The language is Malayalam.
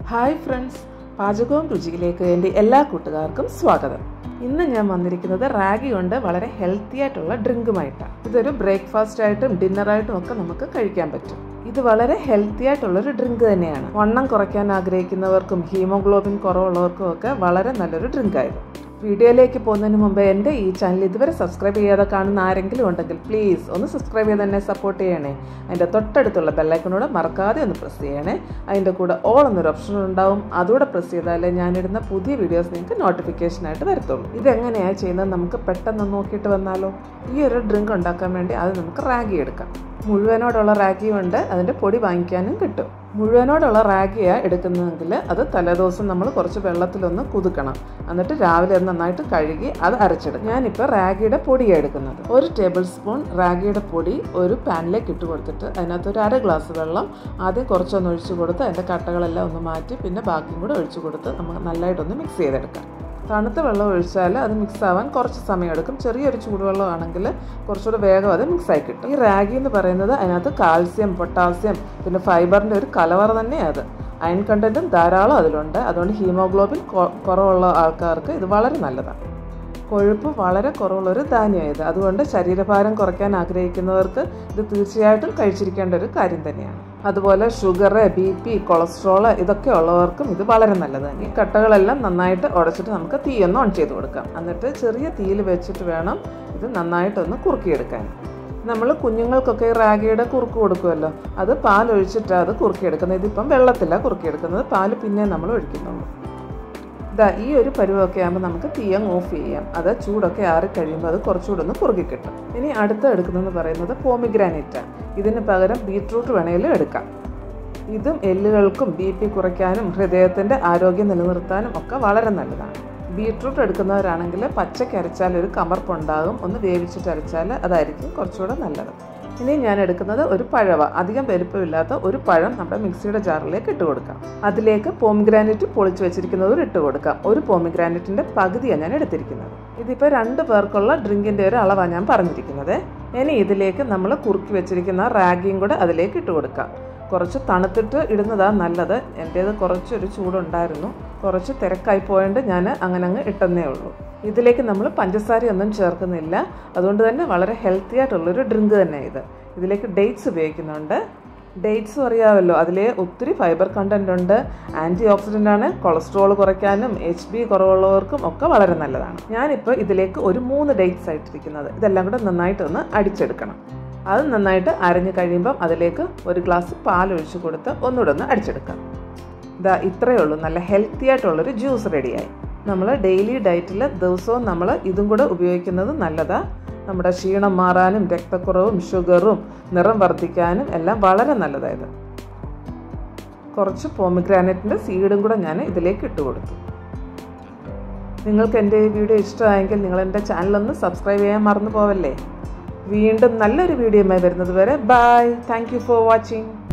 ഹായ് ഫ്രണ്ട്സ് പാചകവും രുചിയിലേക്ക് എൻ്റെ എല്ലാ കൂട്ടുകാർക്കും സ്വാഗതം ഇന്ന് ഞാൻ വന്നിരിക്കുന്നത് റാഗി കൊണ്ട് വളരെ ഹെൽത്തി ആയിട്ടുള്ള ഡ്രിങ്കുമായിട്ടാണ് ഇതൊരു ബ്രേക്ക്ഫാസ്റ്റ് ആയിട്ടും ഡിന്നറായിട്ടും ഒക്കെ നമുക്ക് കഴിക്കാൻ പറ്റും ഇത് വളരെ ഹെൽത്തി ആയിട്ടുള്ളൊരു ഡ്രിങ്ക് തന്നെയാണ് വണ്ണം കുറയ്ക്കാൻ ആഗ്രഹിക്കുന്നവർക്കും ഹീമോഗ്ലോബിൻ കുറവുള്ളവർക്കും ഒക്കെ വളരെ നല്ലൊരു ഡ്രിങ്കായിരുന്നു വീഡിയോയിലേക്ക് പോകുന്നതിന് മുമ്പ് എൻ്റെ ഈ ചാനൽ ഇതുവരെ സബ്സ്ക്രൈബ് ചെയ്യാതെ കാണുന്ന ആരെങ്കിലും ഉണ്ടെങ്കിൽ പ്ലീസ് ഒന്ന് സബ്സ്ക്രൈബ് ചെയ്ത് തന്നെ സപ്പോർട്ട് ചെയ്യണേ അതിൻ്റെ തൊട്ടടുത്തുള്ള ബെല്ലൈക്കനോട് മറക്കാതെ ഒന്ന് പ്രസ് ചെയ്യണേ അതിൻ്റെ കൂടെ ഓൾ എന്നൊരു ഓപ്ഷൻ ഉണ്ടാവും അതുകൂടെ പ്രസ് ചെയ്താലേ ഞാനിടുന്ന പുതിയ വീഡിയോസ് നിങ്ങൾക്ക് നോട്ടിഫിക്കേഷനായിട്ട് വരത്തുള്ളൂ ഇതെങ്ങനെയാണ് ചെയ്യുന്നത് നമുക്ക് പെട്ടെന്ന് നോക്കിയിട്ട് വന്നാലോ ഈ ഒരു ഡ്രിങ്ക് ഉണ്ടാക്കാൻ വേണ്ടി അത് നമുക്ക് റാഗി എടുക്കാം മുഴുവനോടുള്ള റാഗിയും ഉണ്ട് അതിൻ്റെ പൊടി വാങ്ങിക്കാനും കിട്ടും മുഴുവനോടുള്ള റാഗിയാണ് എടുക്കുന്നതെങ്കിൽ അത് തലേദിവസം നമ്മൾ കുറച്ച് വെള്ളത്തിലൊന്ന് കുതുക്കണം എന്നിട്ട് രാവിലെ അത് നന്നായിട്ട് കഴുകി അത് അരച്ചെടുക്കും ഞാനിപ്പോൾ റാഗിയുടെ പൊടിയാണ് എടുക്കുന്നത് ഒരു ടേബിൾ സ്പൂൺ റാഗിയുടെ പൊടി ഒരു പാനിലേക്ക് ഇട്ട് കൊടുത്തിട്ട് അതിനകത്ത് ഒരു അര ഗ്ലാസ് വെള്ളം ആദ്യം കുറച്ചൊന്ന് ഒഴിച്ചു കൊടുത്ത് അതിൻ്റെ കട്ടകളെല്ലാം ഒന്ന് മാറ്റി പിന്നെ ബാക്കിയും കൂടെ ഒഴിച്ചു കൊടുത്ത് നമുക്ക് നല്ലതായിട്ടൊന്ന് മിക്സ് ചെയ്തെടുക്കാം തണുത്ത വെള്ളം ഒഴിച്ചാൽ അത് മിക്സ് ആവാൻ കുറച്ച് സമയം എടുക്കും ചെറിയൊരു ചൂടുവെള്ളം ആണെങ്കിൽ കുറച്ചുകൂടെ വേഗം അത് മിക്സ് ആയി കിട്ടും ഈ റാഗി എന്ന് പറയുന്നത് അതിനകത്ത് കാൽസ്യം പൊട്ടാസ്യം പിന്നെ ഫൈബറിൻ്റെ ഒരു കലവറ തന്നെയാണ് അത് അയൺ കണ്ടൻറ്റും ധാരാളം അതിലുണ്ട് അതുകൊണ്ട് ഹീമോഗ്ലോബിൻ കുറവുള്ള ആൾക്കാർക്ക് ഇത് വളരെ നല്ലതാണ് കൊഴുപ്പ് വളരെ കുറവുള്ളൊരു ധാന്യമായത് അതുകൊണ്ട് ശരീരഭാരം കുറയ്ക്കാൻ ആഗ്രഹിക്കുന്നവർക്ക് ഇത് തീർച്ചയായിട്ടും കഴിച്ചിരിക്കേണ്ട ഒരു കാര്യം തന്നെയാണ് അതുപോലെ ഷുഗർ ബി പി കൊളസ്ട്രോൾ ഇതൊക്കെ ഉള്ളവർക്കും ഇത് വളരെ നല്ലതാണ് ഈ കട്ടകളെല്ലാം നന്നായിട്ട് ഉടച്ചിട്ട് നമുക്ക് തീയൊന്ന് ഓൺ ചെയ്ത് കൊടുക്കാം എന്നിട്ട് ചെറിയ തീയിൽ വെച്ചിട്ട് വേണം ഇത് നന്നായിട്ടൊന്ന് കുറുക്കിയെടുക്കാൻ നമ്മൾ കുഞ്ഞുങ്ങൾക്കൊക്കെ റാഗിയുടെ കുറുക്ക് കൊടുക്കുമല്ലോ അത് പാലൊഴിച്ചിട്ടാണ് അത് കുറുക്കിയെടുക്കുന്നത് ഇതിപ്പം വെള്ളത്തിലാണ് കുറുക്കിയെടുക്കുന്നത് പാല് പിന്നെ നമ്മൾ ഒഴിക്കുന്നുള്ളൂ ഇതാ ഈ ഒരു പരുവമൊക്കെ ആകുമ്പോൾ നമുക്ക് തീയങ് ഓഫ് ചെയ്യാം അത് ചൂടൊക്കെ ആറി കഴിയുമ്പോൾ അത് കുറച്ചുകൂടെ ഒന്ന് കുറുകി കിട്ടും ഇനി അടുത്ത് എടുക്കുന്നതെന്ന് പറയുന്നത് പോമിഗ്രാനൈറ്റാണ് ഇതിന് പകരം ബീട്രൂട്ട് വേണമെങ്കിലും എടുക്കാം ഇതും എല്ലുകൾക്കും ബി പി കുറയ്ക്കാനും ഹൃദയത്തിൻ്റെ ആരോഗ്യം നിലനിർത്താനും ഒക്കെ വളരെ നല്ലതാണ് ബീട്രൂട്ട് എടുക്കുന്നവരാണെങ്കിൽ പച്ചയ്ക്ക് അരച്ചാൽ ഒരു കമർപ്പുണ്ടാകും ഒന്ന് വേവിച്ചിട്ട് അരച്ചാൽ അതായിരിക്കും കുറച്ചുകൂടെ നല്ലത് ഇനി ഞാൻ എടുക്കുന്നത് ഒരു പഴവ അധികം പെരുപ്പമില്ലാത്ത ഒരു പഴം നമ്മുടെ മിക്സിയുടെ ജാറിലേക്ക് ഇട്ട് കൊടുക്കാം അതിലേക്ക് പോമിഗ്രാനൈറ്റ് പൊളിച്ച് വെച്ചിരിക്കുന്നതും ഇട്ട് കൊടുക്കാം ഒരു പോമിഗ്രാനൈറ്റിൻ്റെ പകുതിയാണ് ഞാൻ എടുത്തിരിക്കുന്നത് ഇതിപ്പോൾ രണ്ട് പേർക്കുള്ള ഡ്രിങ്കിൻ്റെ ഒരു അളവാണ് ഞാൻ പറഞ്ഞിരിക്കുന്നത് ഇനി ഇതിലേക്ക് നമ്മൾ കുറുക്കി വെച്ചിരിക്കുന്ന റാഗിയും കൂടെ അതിലേക്ക് ഇട്ട് കൊടുക്കാം കുറച്ച് തണുത്തിട്ട് ഇടുന്നതാണ് നല്ലത് എൻ്റേത് കുറച്ചൊരു ചൂടുണ്ടായിരുന്നു കുറച്ച് തിരക്കായി പോയതുകൊണ്ട് ഞാൻ അങ്ങനെ അങ്ങ് ഇട്ടെന്നേ ഉള്ളൂ ഇതിലേക്ക് നമ്മൾ പഞ്ചസാരയൊന്നും ചേർക്കുന്നില്ല അതുകൊണ്ട് തന്നെ വളരെ ഹെൽത്തി ആയിട്ടുള്ളൊരു ഡ്രിങ്ക് തന്നെ ഇത് ഇതിലേക്ക് ഡേറ്റ്സ് ഉപയോഗിക്കുന്നുണ്ട് ഡേറ്റ്സ് അറിയാമല്ലോ അതിൽ ഒത്തിരി ഫൈബർ കണ്ടൻ്റ് ഉണ്ട് ആൻറ്റി ഓക്സിഡൻ്റ് ആണ് കൊളസ്ട്രോൾ കുറയ്ക്കാനും എച്ച് ബി കുറവുള്ളവർക്കും ഒക്കെ വളരെ നല്ലതാണ് ഞാനിപ്പോൾ ഇതിലേക്ക് ഒരു മൂന്ന് ഡേറ്റ്സ് ആയിട്ടിരിക്കുന്നത് ഇതെല്ലാം കൂടെ നന്നായിട്ടൊന്ന് അടിച്ചെടുക്കണം അത് നന്നായിട്ട് അരഞ്ഞു കഴിയുമ്പം അതിലേക്ക് ഒരു ഗ്ലാസ് പാൽ ഒഴിച്ച് കൊടുത്ത് ഒന്നുകൂടെ ഒന്ന് അടിച്ചെടുക്കാം ഇതാ ഇത്രയേ ഉള്ളൂ നല്ല ഹെൽത്തി ആയിട്ടുള്ളൊരു ജ്യൂസ് റെഡിയായി നമ്മൾ ഡെയിലി ഡയറ്റിൽ ദിവസവും നമ്മൾ ഇതും കൂടെ ഉപയോഗിക്കുന്നത് നല്ലതാണ് നമ്മുടെ ക്ഷീണം മാറാനും രക്തക്കുറവും ഷുഗറും നിറം വർദ്ധിക്കാനും എല്ലാം വളരെ നല്ലതായത് കുറച്ച് പോമിഗ്രാനൈറ്റിൻ്റെ സീഡും കൂടെ ഞാൻ ഇതിലേക്ക് ഇട്ട് കൊടുത്തു നിങ്ങൾക്ക് എൻ്റെ ഈ വീഡിയോ ഇഷ്ടമായെങ്കിൽ നിങ്ങൾ എൻ്റെ ചാനലൊന്ന് സബ്സ്ക്രൈബ് ചെയ്യാൻ മറന്നു പോവല്ലേ വീണ്ടും നല്ലൊരു വീഡിയോയുമായി വരുന്നത് വരെ bye thank you for watching